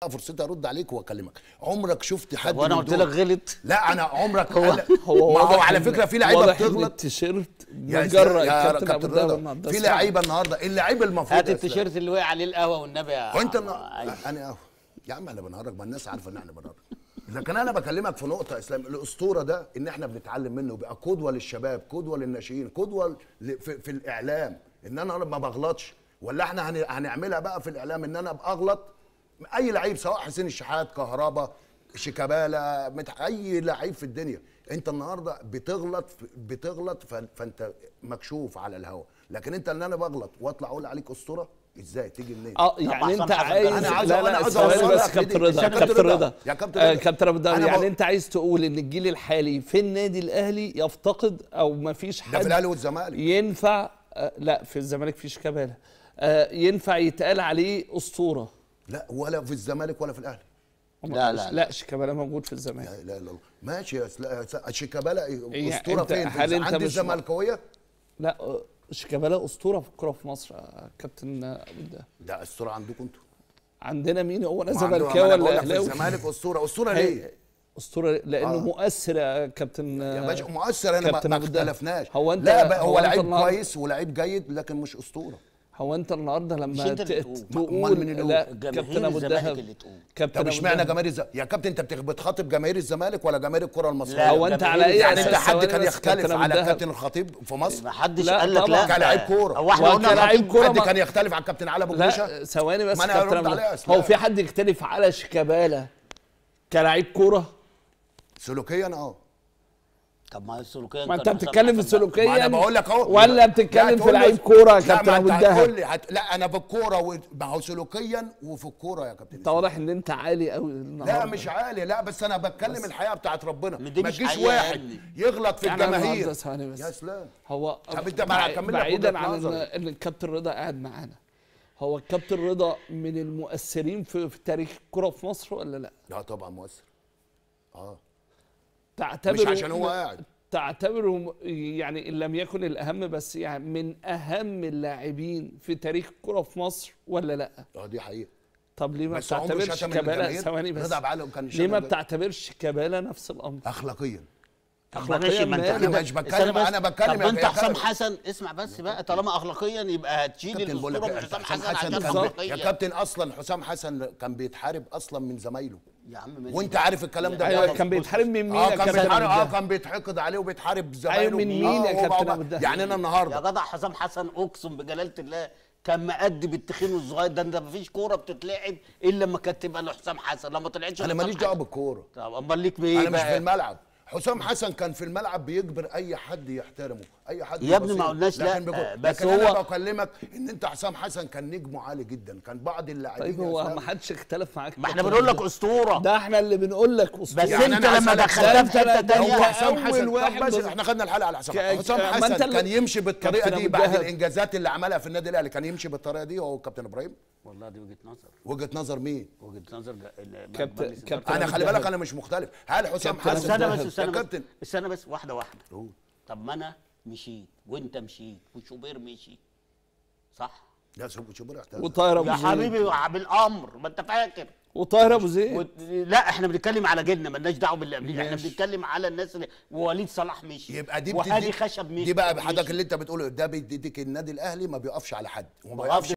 بقى فرصتي ارد عليك واكلمك عمرك شفت حد وانا من قلت دول- لك غلط لا انا عمرك هو قال- هو ما هو واضح على إن- فكره في لعيبه واضح إن بتغلط التيشيرت يا مجرد يا كابتن كابتن ابو الدهب رضا النهارده في اسمع. لعيبه النهارده اللعيب المفروض هات يا إسلام. التيشيرت اللي وقع عليه القهوه والنبي يا وانت عم- النا- أيوة. انا اهو يا عم احنا بنهرج ما الناس عارفه ان احنا بنهرج لكن انا بكلمك في نقطه يا اسلام الاسطوره ده ان احنا بنتعلم منه بقى قدوه للشباب قدوه للناشئين قدوه ل- في, في الاعلام ان انا ما بغلطش ولا احنا هن- هنعملها بقى في الاعلام ان انا ابقى اغلط اي لعيب سواء حسين الشحات كهربا شيكابالا مت- اي لعيب في الدنيا انت النهارده بتغلط بتغلط ف- فانت مكشوف على الهوا لكن انت ان انا بغلط واطلع اقول عليك اسطوره ازاي تيجي منين اه يعني حسام انت حسن عايز ده. أنا عاوز- لا أنا لا عاوز ثواني أوصلها بس في كابتن دي. رضا يا كابتن رضا يا كابتن آه، رضا. كابتن ابو الدهب أنا يعني بقول- انت عايز تقول ان الجيل الحالي في النادي الاهلي يفتقد او ما فيش حد ده في الاهلي والزمالك ينفع آه، لا في الزمالك في شيكابالا آه، ينفع يتقال عليه اسطوره لا ولا في الزمالك ولا في الاهلي لا، لا. لا شيكابالا موجود في الزمالك لا لا لا الله. ماشي يا سلا- س- شيكابالا إيه، اسطوره أنت- فين هل أنت عند مش- الزملكاويه لا آه، شيكابالا اسطوره في الكوره في مصر آه، كابتن ابو الدهب ده اسطوره عندكم انتوا عندنا مين هو انا ما عنده- ما زملكاوي أنا ولا بقول لك في اهلاوي الزمالك اسطوره اسطوره هي- ليه اسطوره لانه آه. مؤثر يا كابتن يا آه، باشا مؤثر انا ما, كابتن ما أبو الدهب. اختلفناش هو أنت- لا بقى هو هو أنت لعيب النهاردة- كويس ولعيب جيد لكن مش اسطوره هو انت النهارده مش لما أنت ت- اللي تقول. تقول أمال مين اللي يقول؟ لا الجماهير كابتن ابو الزمالك الدهب اللي تقول. كابتن طب أبو اشمعنى الدهب. جماهير الز... يا كابتن انت بتخ- بتخاطب جماهير الزمالك ولا جماهير الكره المصريه لا، هو انت على اي جماهير يعني اساس انت حد ثواني كان بس يختلف كابتن أبو على الدهب. كابتن الخطيب في مصر ما حدش لا، قال لك طبعاً. لا كلاعب كورة. هو احنا قلنا وكلاعب الخطيب- كورة حد ما- كان يختلف على الكابتن علي ابو جريشه لا ثواني بس ما أنا كابتن هرد أبو عليها الدهب. أسلام. هو في حد يختلف على شيكابالا كلاعب كوره سلوكيا اه طب ما السلوكيه ما انت كان بتتكلم في حسن حسن السلوكيه ما انا بقول لك اهو ولا لا بتتكلم في تقول لي- لعيب كوره يا لا، كابتن ما ابو انت هتقول الدهب لي هت... لا انا في الكوره و... ما هو سلوكيا وفي الكوره يا كابتن انت واضح ان انت عالي قوي لا النهارده مش عالي لا بس انا بتكلم الحقيقه بتاعت ربنا دي ما مش تجيش حقيقة يا واحد ابني. يغلط في يعني أنا الجماهير النهاردة ثواني بس يا اسلام هو طب انت ما هكمل لك بعيدا وجهة عن ان, نظري. إن الكابتن رضا قاعد معانا هو الكابتن رضا من المؤثرين في, في تاريخ الكره في مصر ولا لا؟ لا طبعا مؤثر اه تعتبره مش عشان هو قاعد تعتبره م- يعني ان لم يكن الاهم بس يعني من اهم اللاعبين في تاريخ الكره في مصر ولا لا؟ اه دي حقيقه طب ليه ما بس عمره بتعتبرش شتم كابالا الجماهير؟ ثواني بس رضا عبد العال كان ليه شتم ما الجماهير. بتعتبرش كابالا نفس الامر؟ اخلاقيا طب ماشي ما انت مالي؟ أنا كده- مش بتكلم- استنى بس. أنا بتكلم طب يا- انت يا حسام كابتن. حسن اسمع بس بقى طالما اخلاقيا يبقى هتشيل كابتن بقول لك الاسطوره من إيه، حسام حسام حسن حسن عشان كان بي... يا اخلاقيا كابتن اصلا حسام حسن كان بيتحارب اصلا من زمايله يا عم ماشي. وانت عارف الكلام ده ايوه كويس. كان بيتحارب من مين اه يا كان كابتن بيتحارب أبو اه الدهب؟ كان بيتحقد عليه وبيتحارب زمايله أيوة، من مين يا آه، كابتن وبقى- أبو الدهب؟ يعني انا يا النهارده جدع حسام حسن اقسم بجلاله الله كان مأدي بالتخين والصغير ده ده مفيش كوره بتتلعب الا لما كانت تبقى لحسام حسن لما طلعتش انا لحسام ماليش دعوه حسن. بالكوره طب امال ليك بايه انا مش بقى؟ في الملعب حسام حسن كان في الملعب بيجبر اي حد يحترمه اي حد يا ابني بسيط. ما قلناش لا، لكن بيقول- آه، بس لكن انا هو- بكلمك ان انت حسام حسن كان نجمه عالي جدا كان بعض اللاعبين طيب يا هو إسلام ما حدش اختلف معاك ما احنا كابتن بنقول لك أبو اسطوره ده احنا اللي بنقول لك اسطوره بس يعني انت أنا لما أسألك دخلتها في سؤال. حته ده تانيه هو أنت حسام أول حسن واحد طب بس بس- احنا خدنا الحلقه على حسام ك- حسن حسام ما أنت حسن اللي- كان يمشي بالطريقه كابتن دي أبو بعد الدهب. الانجازات اللي عملها في النادي الاهلي كان يمشي بالطريقه دي هو كابتن ابراهيم والله دي وجهه نظر وجهه نظر مين وجهه نظر جا- ال- كابتن- مجلس الإدارة. كابتن انا أبو خلي بالك الدهب. انا مش مختلف هل حسام كابتن أبو حسن استنى بس الدهب. استنى يا بس كابتن استنى بس واحده واحده قول. طب ما انا مشيت وانت مشيت وشوبير مشي صح لا شوف شوف احتاج وطاهر ابو يا زيد حبيبي بالامر ما انت فاكر وطاهر ابو زيد و... لا احنا بنتكلم على جيلنا مالناش دعوه باللي قبلنا احنا ماشي. بنتكلم على الناس اللي ووليد صلاح مشي يبقى دي وهادي بتدي خشب مشي دي بقى مشي. حضرتك اللي انت بتقوله ده بيديك النادي الاهلي ما بيقفش على حد وما ما بيقفش